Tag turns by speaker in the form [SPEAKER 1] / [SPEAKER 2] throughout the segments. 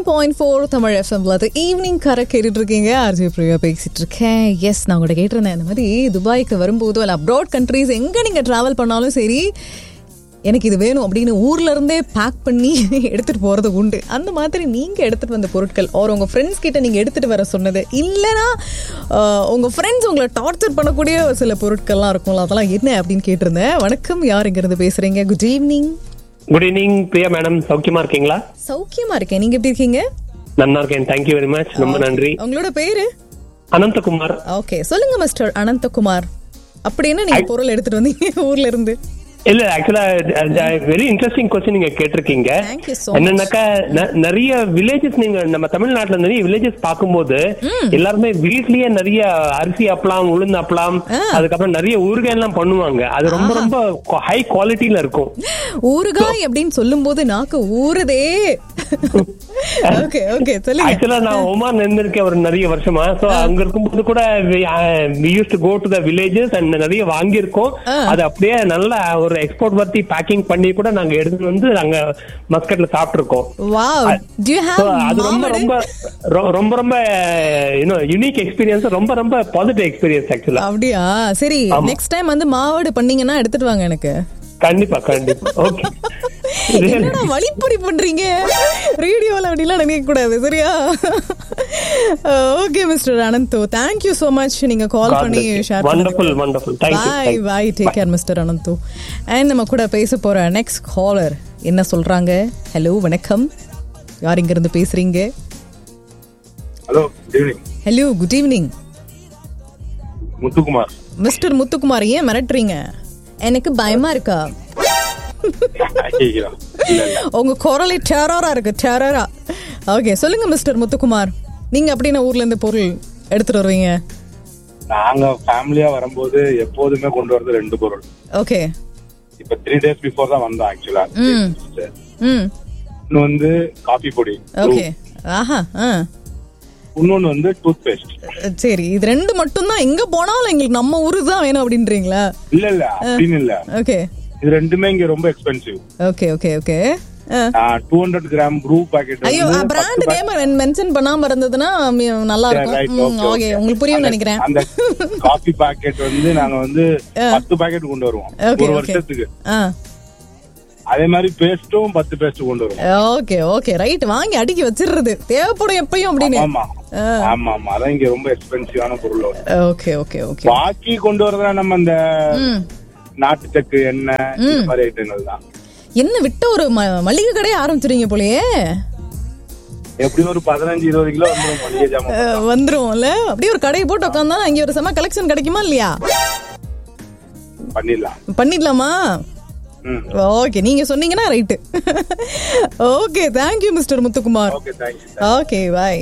[SPEAKER 1] Point four Tamil எஃப்எம்ல அது evening கரை கேட்டுட்டு இருக்கீங்க ஆர்ஜி பிரியா பேசிட்டு இருக்கேன் எஸ் நான் உங்கள்கிட்ட கேட்டிருந்தேன் இந்த மாதிரி துபாய்க்கு வரும்போதோ இல்லை அப்ராட் கண்ட்ரீஸ் எங்கே நீங்கள் ட்ராவல் பண்ணாலும் சரி எனக்கு இது வேணும் அப்படின்னு ஊர்ல இருந்தே பேக் பண்ணி எடுத்துட்டு போறது உண்டு அந்த மாதிரி நீங்க எடுத்துட்டு வந்த பொருட்கள் ஒரு உங்க ஃப்ரெண்ட்ஸ் கிட்ட நீங்க எடுத்துட்டு வர சொன்னது இல்லைன்னா ஆஹ், உங்க ஃப்ரெண்ட்ஸ் உங்களை டார்ச்சர் பண்ணக்கூடிய சில பொருட்கள்லாம் இருக்கும்ல அதெல்லாம் என்ன அப்படின்னு கேட்டிருந்தேன் வணக்கம் யார் இங்க இருந்து பேசுறீங்க good evening
[SPEAKER 2] good evening Priya madam சௌக்கியமா இருக்கீங்களா
[SPEAKER 1] சௌக்கியமா இருக்கேன் நீங்க எப்படி இருக்கீங்க
[SPEAKER 2] நல்லா இருக்கேன் தேங்க்யூ வெரி மச் ரொம்ப நன்றி
[SPEAKER 1] உங்களோட பேரு
[SPEAKER 2] அனந்தகுமார்
[SPEAKER 1] ஓகே சொல்லுங்க மிஸ்டர் அனந்தகுமார் அப்படி என்ன நீங்க பொருள் எடுத்துட்டு வந்தீங்க ஊர்ல இருந்து
[SPEAKER 2] இல்ல ஆக்சுவலா வெரி இன்ட்ரெஸ்டிங் கொஸ்டின் நீங்க கேட்டிருக்கீங்க
[SPEAKER 1] Thank you so
[SPEAKER 2] என்னன்னாக்கா ந- நிறைய வில்லேஜஸ் நீங்க நம்ம தமிழ்நாட்டுல நிறைய வில்லேஜஸ் பார்க்கும்போது எல்லாருமே வீட்லயே நிறைய அரிசி அப்பலாம் உளுந்து அப்பலாம் அதுக்கப்புறம் நிறைய ஊறுகாய் எல்லாம் பண்ணுவாங்க அது ரொம்ப ரொம்ப ஹை குவாலிட்டில இருக்கும்
[SPEAKER 1] ஊறுகாய் அப்படின்னு சொல்லும் போது நாக்கு ஊறுதே ஓகே ஓகே சொல்லுங்க
[SPEAKER 2] ஆக்சுவலா நான் ஒமான் இருந்திருக்கேன் ஒரு நிறைய வருஷமா சோ அங்க இருக்கும்போது கூட we use to go to the villages and நிறைய வாங்கியிருக்கோம் அது அப்படியே நல்லா ஒரு எக்ஸ்போர்ட் பத்தி பேக்கிங் பண்ணி கூட நாங்க எடுத்துட்டு வந்து நாங்க மஸ்கட்ல சாப்பிட்டுருக்கோம்
[SPEAKER 1] wow do you
[SPEAKER 2] So,
[SPEAKER 1] have
[SPEAKER 2] அது ரொம்ப ரொம்ப ரொ- ரொம்ப ரொம்ப யூனோ யூனிக் எக்ஸ்பீரியன்ஸ் ரொம்ப ரொம்ப பாசிட்டிவ் எக்ஸ்பீரியன்ஸ் ஆக்சுவலா
[SPEAKER 1] அப்படியா சரி நெக்ஸ்ட் டைம் வந்து மாவடு பண்ணீங்கன்னா எடுத்துட்டு வாங்க எனக்கு
[SPEAKER 2] கண்டிப்பா கண்டிப்பா ஓகே
[SPEAKER 1] என்னடா வழிப்பறி பண்றீங்க ரேடியோல அப்படிலாம் நினைக்க கூடாது சரியா okay mister Anantho thank you so much நீங்க கால் பண்ணி share
[SPEAKER 2] wonderful wonderful thank you
[SPEAKER 1] bye bye take care mister Anantho and நம்ம கூட பேச போற நெக்ஸ்ட் காலர் என்ன சொல்றாங்க ஹலோ வணக்கம் யார் இங்க இருந்து பேசுறீங்க
[SPEAKER 3] hello good evening
[SPEAKER 1] hello good evening
[SPEAKER 3] Muthukumar
[SPEAKER 1] mister Muthukumar ஏன் மிரட்டுறீங்க எனக்கு பயமா இருக்கா
[SPEAKER 3] ஐயோ, இல்ல இல்ல
[SPEAKER 1] உங்க குரலை டெரரா இருக்கு டெரரா ஓகே சொல்லுங்க மிஸ்டர் முத்துக்குமார் நீங்க அப்படின்னா ஊர்ல இருந்து பொருள் எடுத்துட்டு வருவீங்க
[SPEAKER 3] நாங்க ஃபேமிலியா வரும்போது எப்போதுமே கொண்டு வரது ரெண்டு பொருள்
[SPEAKER 1] ஓகே
[SPEAKER 3] இப்ப த்ரீ டேஸ் பிஃபோர் தான் வந்தோம் ஆக்சுவலா
[SPEAKER 1] ம் ம்
[SPEAKER 3] இன்னும் வந்து காஃபி பொடி
[SPEAKER 1] ஓகே ஆஹா ஆ
[SPEAKER 3] இன்னொன்னு வந்து டூத் பேஸ்ட்
[SPEAKER 1] சரி இது ரெண்டு மட்டும் தான் எங்க போனாலும் எங்களுக்கு நம்ம ஊரு தான் வேணும் அப்படின்றீங்களா
[SPEAKER 3] இல்ல இல்ல அப்படின்னு இல்ல
[SPEAKER 1] ஓகே
[SPEAKER 3] இது ரெண்டுமே இங்க ரொம்ப expensive
[SPEAKER 1] okay okay okay
[SPEAKER 3] two hundred gram Bru packet
[SPEAKER 1] ஐயோ பிராண்ட் நேம் மென்ஷன் பண்ணாம இருந்ததுன்னா மி- நல்லா இருக்கும் ஓகே உங்களுக்கு புரியும் நினைக்கிறேன்
[SPEAKER 3] அந்த காஃபி பாக்கெட் வந்து நாங்க வந்து பத்து பாக்கெட் கொண்டு வருவோம்
[SPEAKER 1] Okay,
[SPEAKER 3] ஒரு
[SPEAKER 1] okay.
[SPEAKER 3] வருஷத்துக்கு
[SPEAKER 1] ஆ
[SPEAKER 3] அதே மாதிரி பேஸ்டும் பத்து பேஸ்ட் கொண்டு வருவோம்
[SPEAKER 1] ஓகே ஓகே ரைட் வாங்கி அடுக்கி வச்சிடுறது தேவைப்படும் எப்பயும் அப்படின்னு
[SPEAKER 3] ஆமா ஆமா ஆமா அதான் இங்க ரொம்ப எக்ஸ்பென்சிவான பொருள் வரும்.
[SPEAKER 1] ஓகே ஓகே ஓகே
[SPEAKER 3] பாக்கி கொண்டு வரதா நம்ம அந்த நாட்டு சக்கு எண்ணெய் இந்த மாதிரி ஐட்டங்கள் தான்
[SPEAKER 1] என்ன விட்ட ஒரு ம- மளிகை கடையே ஆரம்பிச்சிருங்க போலயே
[SPEAKER 3] எப்படி ஒரு பதினஞ்சு இருபது கிலோ வந்துடும் மளிகை ஜாமான்
[SPEAKER 1] அஹ், வந்துரும்ல அப்படியே ஒரு கடையை போட்டு உட்காந்தா இங்க ஒரு செம கலெக்ஷன் கிடைக்குமா இல்லையா
[SPEAKER 3] பண்ணிடலாம்
[SPEAKER 1] பண்ணிடலாமா
[SPEAKER 3] ம்
[SPEAKER 1] ஓகே நீங்க சொன்னீங்கன்னா right okay thank you mister Muthukumar
[SPEAKER 3] okay thank you
[SPEAKER 1] okay bye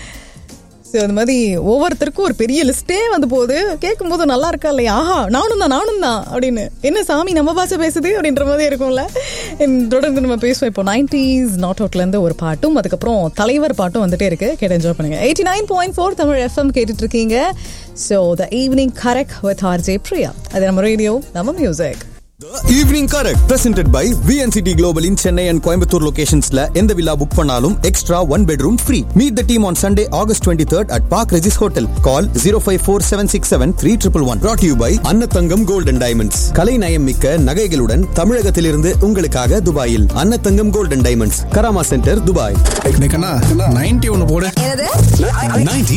[SPEAKER 1] so இந்த மாதிரி ஒவ்வொருத்தருக்கும் ஒரு பெரிய லிஸ்ட்டே வந்து போகுது கேட்கும்போது நல்லா இருக்கா இல்லையா ஆஹா நானும் தான் நானும் தான் அப்படின்னு என்ன சாமி நம்ம பாஷை பேசுது அப்படின்ற மாதிரி இருக்கும்ல And தொடர்ந்து நம்ம பேசுவோம் இப்போ நைன்டிஸ் நாட் அவுட்லேருந்து ஒரு பாட்டும் அதுக்கப்புறம் தலைவர் பாட்டும் வந்துட்டே இருக்கு கேட்டு என்ஜாய் பண்ணுங்க eighty nine point four Tamil FM கேட்டுட்டு இருக்கீங்க so the evening correct with R J Priya அது நம்ம ரேடியோ நம்ம music
[SPEAKER 4] The Evening Correct presented by VNCT Global in Chennai and Coimbatore locationsல எந்த வில்லா புக் பண்ணாலும் extra one bedroom free meet the team on Sunday August twenty third at Park Regis hotel call zero five four seven six seven three triple one brought you by Annathangam golden diamonds கலை நயம் மிக்க நகைகளுடன் தமிழகத்திலிருந்து உங்களுக்காக துபாயில் Annathangam golden diamonds Karama centre Dubai
[SPEAKER 5] ninety ஒன்னு போடு
[SPEAKER 1] என்னது
[SPEAKER 5] 90